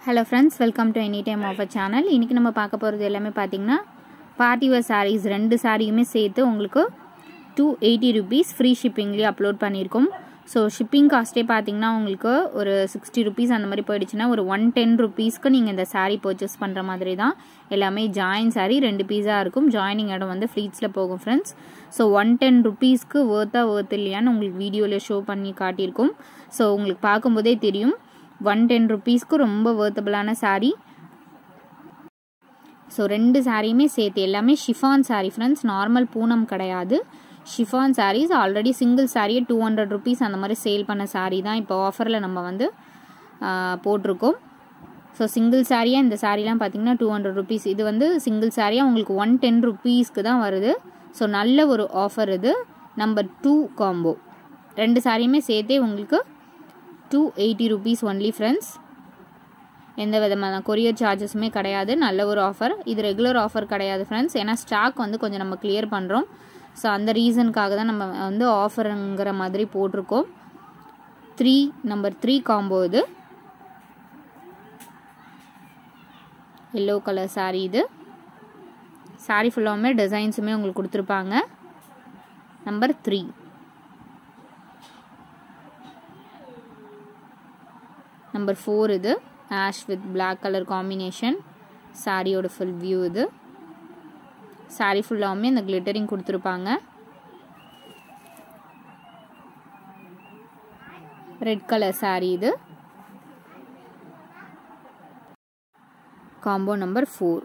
hello friends welcome to any time offer channel இன்றைக்கி நம்ம பார்க்க போகிறது எல்லாமே பார்த்தீங்கன்னா பார்ட்டி வேர் சாரீஸ் ரெண்டு சாரியுமே சேர்த்து உங்களுக்கு டூ எயிட்டி ருபீஸ் ஃப்ரீ ஷிப்பிங்லேயே அப்லோட் பண்ணியிருக்கோம் ஸோ ஷிப்பிங் காஸ்ட்டே பார்த்தீங்கன்னா உங்களுக்கு ஒரு சிக்ஸ்டி ருபீஸ் அந்த மாதிரி போயிடுச்சுன்னா ஒரு ஒன் டென் ருபீஸ்க்கு நீங்கள் இந்த சாரீ பர்ச்சேஸ் பண்ணுற மாதிரி தான் எல்லாமே ஜாயின் சாரீ ரெண்டு பீஸாக இருக்கும் ஜாயினிங் இடம் வந்து ஃப்ளீட்ஸில் போகும் ஃப்ரெண்ட்ஸ் ஸோ ஒன் டென் ருபீஸ்க்கு ஒர்த்தா ஒர்த் இல்லையான்னு உங்களுக்கு வீடியோவில் ஷோ பண்ணி காட்டியிருக்கோம் ஸோ உங்களுக்கு பார்க்கும்போதே தெரியும் ஒன் டென் ருபீஸ்க்கு ரொம்ப வேர்த்தபிளான சாரீ ஸோ ரெண்டு சாரியுமே சேர்த்து எல்லாமே chiffon sari friends normal poonam கிடையாது ஷிஃபான் சாரீஸ் ஆல்ரெடி சிங்கிள் சாரியே டூ ஹண்ட்ரட் ருபீஸ் அந்த மாதிரி சேல் பண்ண சாரீ தான் இப்போ ஆஃபரில் நம்ம வந்து போட்டிருக்கோம் ஸோ சிங்கிள் சாரியாக இந்த சாரீலாம் பார்த்தீங்கன்னா டூ ஹண்ட்ரட் ருபீஸ் இது வந்து சிங்கிள் சாரியாக உங்களுக்கு ஒன் டென் ருபீஸ்க்கு தான் வருது ஸோ நல்ல ஒரு ஆஃபர் இது நம்பர் டூ காம்போ ரெண்டு சாரியுமே சேர்த்தே உங்களுக்கு two eighty rupees only friends எந்த விதமான கொரியர் சார்ஜஸுமே கிடையாது நல்ல ஒரு ஆஃபர் இது ரெகுலர் ஆஃபர் கிடையாது ஃப்ரெண்ட்ஸ் ஏன்னா ஸ்டாக் வந்து கொஞ்சம் நம்ம கிளியர் பண்ணுறோம் ஸோ அந்த ரீசனுக்காக தான் நம்ம வந்து ஆஃபருங்கிற மாதிரி போட்டிருக்கோம் த்ரீ நம்பர் த்ரீ காம்போ இது எல்லோ கலர் சாரீ இது சாரீ ஃபுல்லாமே டிசைன்ஸுமே உங்களுக்கு கொடுத்துருப்பாங்க நம்பர் த்ரீ நம்பர் ஃபோர் இது ash with black colour combination சாரியோட ஃபுல் வியூ இது சாரி ஃபுல்லாகவுமே இந்த கிளிட்டரிங் கொடுத்துருப்பாங்க ரெட் கலர் சாரி இது காம்போ நம்பர் ஃபோர்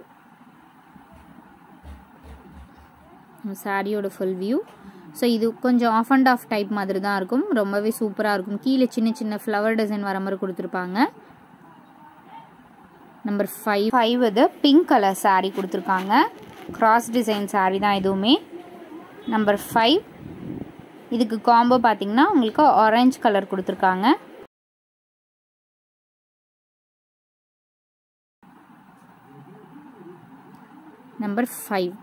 சாரியோட ஃபுல் வியூ ஸோ இது கொஞ்சம் ஆஃப் அண்ட் ஆஃப் டைப் மாதிரி தான் இருக்கும் ரொம்பவே சூப்பராக இருக்கும் கீழே சின்ன சின்ன ஃப்ளவர் டிசைன் வர மாதிரி கொடுத்துருப்பாங்க நம்பர் ஃபைவ் ஃபைவ் இது பிங்க் கலர் சாரீ கொடுத்துருக்காங்க கிராஸ் டிசைன் சாரீ தான் இதுவுமே நம்பர் ஃபைவ் இதுக்கு காம்போ பார்த்தீங்கன்னா உங்களுக்கு ஆரஞ்சு கலர் கொடுத்துருக்காங்க நம்பர் ஃபைவ்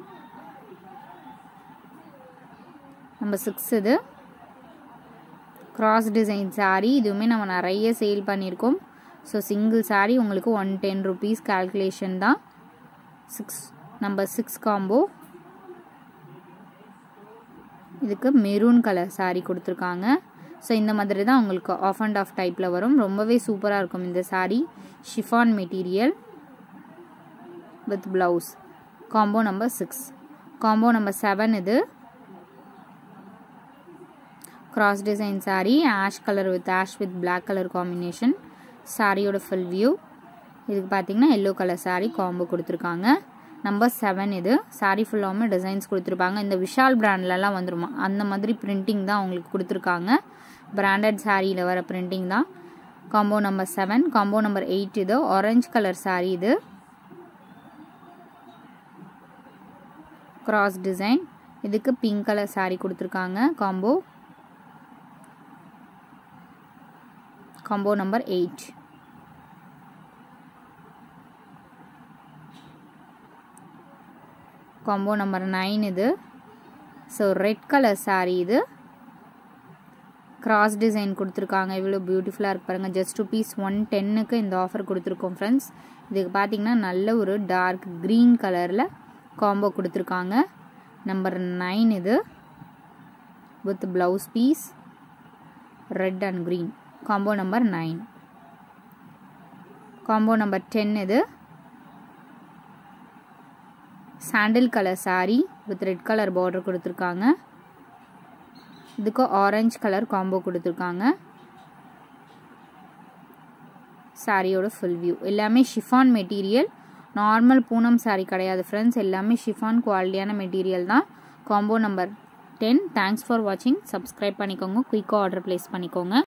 நம்பர் சிக்ஸ் இது கிராஸ் டிசைன் சாரீ இதுவுமே நம்ம நிறைய சேல் பண்ணியிருக்கோம் ஸோ சிங்கிள் சாரீ உங்களுக்கு ஒன் டென் ருபீஸ் கால்குலேஷன் தான் சிக்ஸ் நம்பர் சிக்ஸ் காம்போ இதுக்கு மெரூன் கலர் சாரீ கொடுத்துருக்காங்க ஸோ இந்த மாதிரி தான் உங்களுக்கு ஆஃப் அண்ட் ஆஃப் டைப்பில் வரும் ரொம்பவே சூப்பராக இருக்கும் இந்த sari chiffon material with blouse combo number six combo number seven இது cross design sari ash colour with ash with black colour combination சாரியோட ஃபுல் வியூ இதுக்கு பார்த்தீங்கன்னா எல்லோ கலர் சாரீ காம்போ கொடுத்துருக்காங்க நம்பர் செவன் இது சாரீ ஃபுல்லாமே டிசைன்ஸ் கொடுத்துருப்பாங்க இந்த விஷால் பிராண்ட்லலாம் வந்துருமா அந்த மாதிரி பிரிண்டிங் தான் உங்களுக்கு கொடுத்துருக்காங்க பிராண்டட் சாரியில் வர பிரிண்டிங் தான் combo number seven combo number eight இது ஆரஞ்சு கலர் சாரீ இது கிராஸ் டிசைன் இதுக்கு பிங்க் கலர் சாரீ கொடுத்துருக்காங்க combo combo number eight combo number nine இது ஸோ ரெட் கலர் சாரீ இது கிராஸ் டிசைன் கொடுத்துருக்காங்க இவ்வளோ பியூட்டிஃபுல்லாக இருக்கு பாருங்கள் ஜஸ்ட் ருபீஸ் ஒன் டென்னுக்கு இந்த ஆஃபர் கொடுத்துருக்கோம் ஃப்ரெண்ட்ஸ் இதுக்கு பார்த்தீங்கன்னா நல்ல ஒரு டார்க் க்ரீன் கலரில் காம்போ கொடுத்துருக்காங்க நம்பர் நைன் இது with blouse piece red and green combo number nine combo number ten இது sandal colour sari with red colour border கொடுத்துருக்காங்க இதுக்கு ஆரஞ்சு கலர் காம்போ கொடுத்துருக்காங்க சாரியோட ஃபுல் வியூ எல்லாமே chiffon material normal poonam sari கிடையாது ஃப்ரெண்ட்ஸ் எல்லாமே ஷிஃபான் குவாலிட்டியான மெட்டீரியல் தான் combo number ten thanks for வாட்சிங் சப்ஸ்கிரைப் பண்ணிக்கோங்க குயிக்காக ஆர்டர் ப்ளேஸ் பண்ணிக்கோங்க